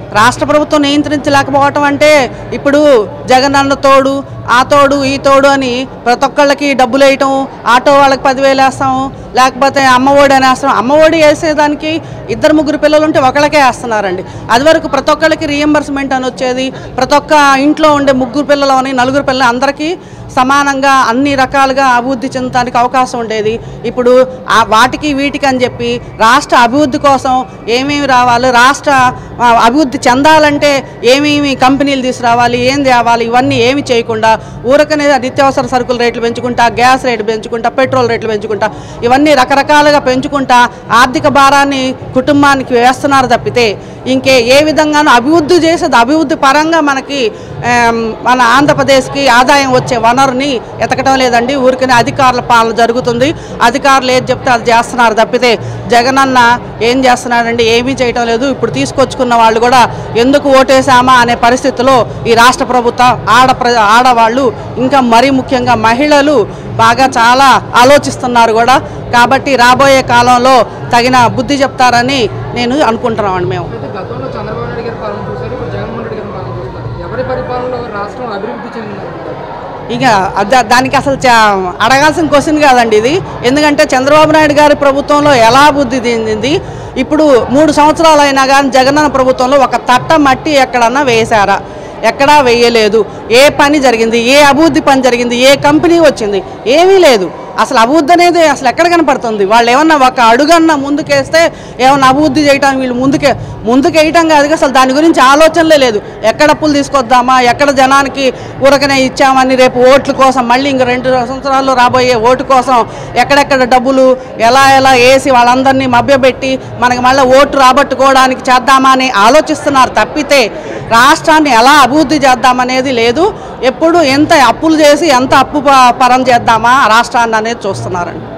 రాష్ట్ర ప్రభుత్వం నియంత్రించలేకపోవటం అంటే ఇప్పుడు జగనన్న తోడు ఆ తోడు ఈ తోడు అని ప్రతి ఒక్కళ్ళకి డబ్బులు వేయటం ఆటో వాళ్ళకి పదివేలు వేస్తాం లేకపోతే అమ్మఒడి అని వేస్తాం అమ్మఒడి వేసేదానికి ఇద్దరు ముగ్గురు పిల్లలు ఉంటే ఒకళ్ళకే వేస్తున్నారండి అది వరకు ప్రతి ఒక్కళ్ళకి రీఎంబర్స్మెంట్ అని వచ్చేది ప్రతి ఒక్క ఇంట్లో ఉండే ముగ్గురు పిల్లలు అని నలుగురు పిల్లలు అందరికీ సమానంగా అన్ని రకాలుగా అభివృద్ధి చెందడానికి అవకాశం ఉండేది ఇప్పుడు ఆ వాటికి వీటికి అని చెప్పి రాష్ట్ర అభివృద్ధి కోసం ఏమేమి రావాలి రాష్ట్ర ఆ, అభివృద్ధి చెందాలంటే ఏమేమి కంపెనీలు తీసుకురావాలి ఏం తేవాలి ఇవన్నీ ఏమి చేయకుండా ఊరకనే నిత్యావసర సరుకుల రేట్లు పెంచుకుంటా గ్యాస్ రేట్లు పెంచుకుంటా పెట్రోల్ రేట్లు పెంచుకుంటా ఇవన్నీ రకరకాలుగా పెంచుకుంటా ఆర్థిక భారాన్ని కుటుంబానికి వేస్తున్నారు తప్పితే ఇంకే ఏ విధంగానూ అభివృద్ధి చేసేది అభివృద్ధి పరంగా మనకి ఆమ్, మన ఆంధ్రప్రదేశ్కి ఆదాయం వచ్చే వనరుని ఎతకడం లేదండి ఊరికనే అధికారుల పాలన జరుగుతుంది అధికారులు ఏది చెప్తే అది చేస్తున్నారు తప్పితే జగనన్న ఏం చేస్తున్నాడండి ఏమీ చేయటం లేదు ఇప్పుడు తీసుకొచ్చుకున్న వాళ్ళు కూడా ఎందుకు ఓటేసామా అనే పరిస్థితిలో ఈ రాష్ట్ర ప్రభుత్వం ఆడ ప్ర ఆడవాళ్ళు ఇంకా మరీ ముఖ్యంగా మహిళలు బాగా చాలా ఆలోచిస్తున్నారు కూడా కాబట్టి రాబోయే కాలంలో తగిన బుద్ధి చెప్తారని నేను అనుకుంటున్నామండి మేము అయితే గతంలో చంద్రబాబు నాయుడు గారి పాలన చూశారు ఇప్పుడు జగన్మోహన్ రెడ్డి గారి పాలన చూస్తారు ఎవరి పరిపాలనలో రాష్ట్రం అభివృద్ధి చెందిందంటారు ఇక దా- దానికి అసలు చా- అడగాల్సిన క్వశ్చన్ కాదండి ఇది ఎందుకంటే చంద్రబాబు నాయుడు గారి ప్రభుత్వంలో ఎలా బుద్ధి చెందింది ఇప్పుడు మూడు సంవత్సరాలు అయినా కానీ జగనన్న ప్రభుత్వంలో ఒక తట్ట మట్టి ఎక్కడన్నా వేశారా ఎక్కడా వేయలేదు ఏ పని జరిగింది ఏ అభివృద్ధి పని జరిగింది ఏ కంపెనీ వచ్చింది ఏమీ లేదు అసలు అభివృద్ధి అనేది అసలు ఎక్కడ కనపడుతుంది వాళ్ళు ఏమన్నా ఒక అడుగన్నా ముందుకేస్తే ఏమన్నా అభివృద్ధి చేయడానికి వీళ్ళు ముందుకే ముందుకు వేయటం కాదు అసలు దాని గురించి ఆలోచనలే లేదు ఎక్కడ అప్పులు తీసుకొద్దామా ఎక్కడ జనానికి ఊరకనే ఇచ్చామని రేపు ఓట్ల కోసం మళ్ళీ ఇంక రెండు సంవత్సరాల్లో రాబోయే ఓటు కోసం ఎక్కడెక్కడ డబ్బులు ఎలా ఎలా వేసి వాళ్ళందరినీ మభ్యపెట్టి మనకి మళ్ళీ ఓటు రాబట్టుకోవడానికి చేద్దామా అని ఆలోచిస్తున్నారు తప్పితే రాష్ట్రాన్ని ఎలా అభివృద్ధి చేద్దామనేది లేదు ఎప్పుడు ఎంత అప్పులు చేసి ఎంత అప్పు ప- పరం చేద్దామా రాష్ట్రాన్ని అనేది చూస్తున్నారండి